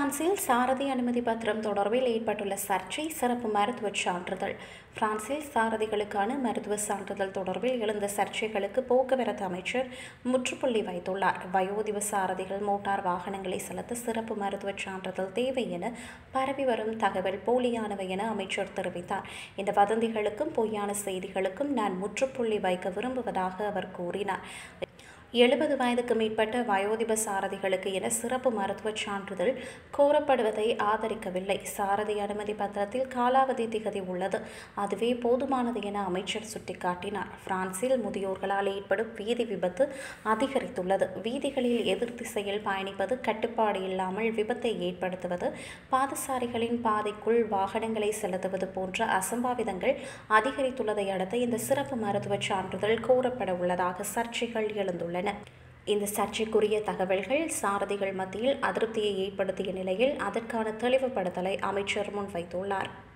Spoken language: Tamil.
பிரான்சில் சாரதி அனுமதி பத்திரம் தொடர்பில் ஏற்பட்டுள்ள சர்ச்சை சிறப்பு மருத்துவ சான்றிதழ் பிரான்சில் சாரதிகளுக்கான மருத்துவ சான்றிதழ் தொடர்பில் எழுந்த சர்ச்சைகளுக்கு போக்குவரத்து அமைச்சர் முற்றுப்புள்ளி வைத்துள்ளார் வயோதிப சாரதிகள் மோட்டார் வாகனங்களை செலுத்த சிறப்பு மருத்துவ சான்றிதழ் தேவை என பரவி வரும் தகவல் போலியானவை என அமைச்சர் தெரிவித்தார் இந்த வதந்திகளுக்கும் பொய்யான செய்திகளுக்கும் நான் முற்றுப்புள்ளி வைக்க விரும்புவதாக அவர் கூறினார் எழுபது வயதுக்கு மேற்பட்ட வயோதிப சாரதிகளுக்கு என சிறப்பு மருத்துவ சான்றிதழ் கோரப்படுவதை ஆதரிக்கவில்லை சாரதி அனுமதி பத்திரத்தில் காலாவதி திகதி உள்ளது அதுவே போதுமானது என அமைச்சர் சுட்டிக்காட்டினார் பிரான்சில் முதியோர்களால் ஏற்படும் வீதி விபத்து அதிகரித்துள்ளது வீதிகளில் எதிர் திசையில் பயணிப்பது கட்டுப்பாடு இல்லாமல் விபத்தை ஏற்படுத்துவது பாதசாரிகளின் பாதைக்குள் வாகனங்களை செலுத்துவது போன்ற அசம்பாவிதங்கள் அதிகரித்துள்ளதை அடுத்து இந்த சிறப்பு மருத்துவ சான்றிதழ் கோரப்பட உள்ளதாக சர்ச்சைகள் எழுந்துள்ளன இந்த சர்ச்சைக்குரிய தகவல்கள் சாரதிகள் மத்தியில் அதிருப்தியை ஏற்படுத்திய நிலையில் அதற்கான தெளிவுபடுத்தலை அமைச்சர் முன்வைத்துள்ளார்